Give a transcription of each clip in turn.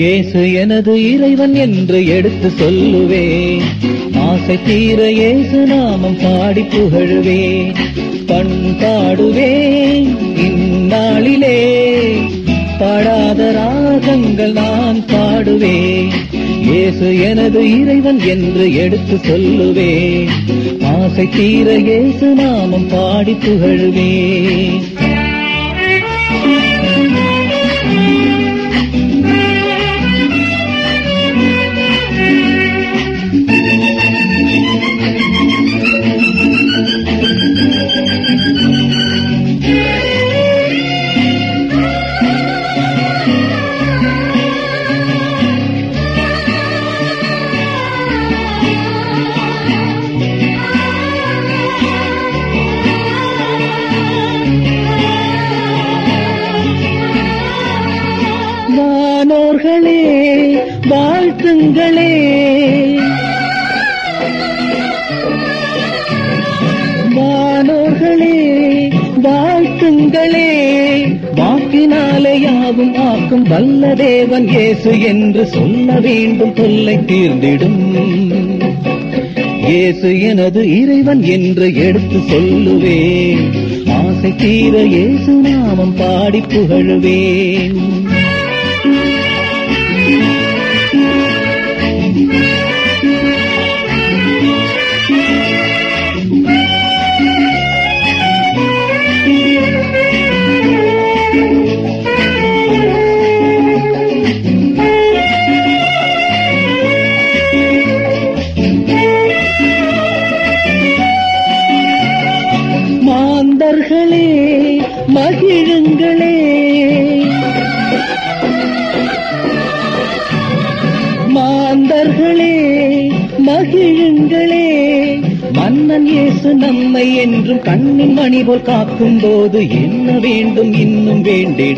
இயேசு எனது இறைவன் என்று எடுத்து சொல்லுவேன் ஆசை தீர இயேசு நாமம் பாடி புகழுவேன் பண்பாடுவேன் இந்நாளிலே பாடாத ராகங்கள் நான் பாடுவேன் இயேசு எனது இறைவன் என்று எடுத்து சொல்லுவேன் ஆசை தீர இயேசு நாமம் பாடி புகழுவேன் வானோர்களே வாழ்த்துங்களே வானோர்களே வாழ்த்துங்களே வாக்கினாலே யாவும் ஆக்கும் வல்ல தேவன் இயேசு என்று சொல்ல வேண்டும் தொல்லை தீர்ந்திடும் இயேசு எனது இறைவன் என்று எடுத்து சொல்லுவேன் ஆசை தீர இயேசு நாமம் பாடி புகழுவேன் மாந்தர்களே மகிழுங்களே மாந்தர்களே மகிழுங்களே மன்னன் இயேசு நம்மை என்றும் கண்ணின் மணி போல் காக்கும் போது என்ன வேண்டும் இன்னும் வேண்டிட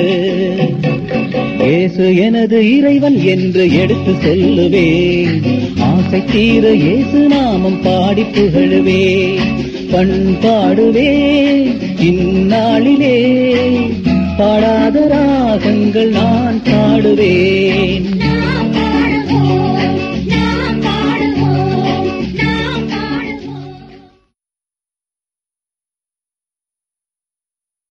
இயேசு எனது இறைவன் என்று எடுத்து சொல்லுவேன் ஆசை தீர இயேசு நாமம் பாடி புகழுவேன் பண்பாடுவேன் இந்நாளிலே பாடாத ராகங்கள் நான் பாடுவேன்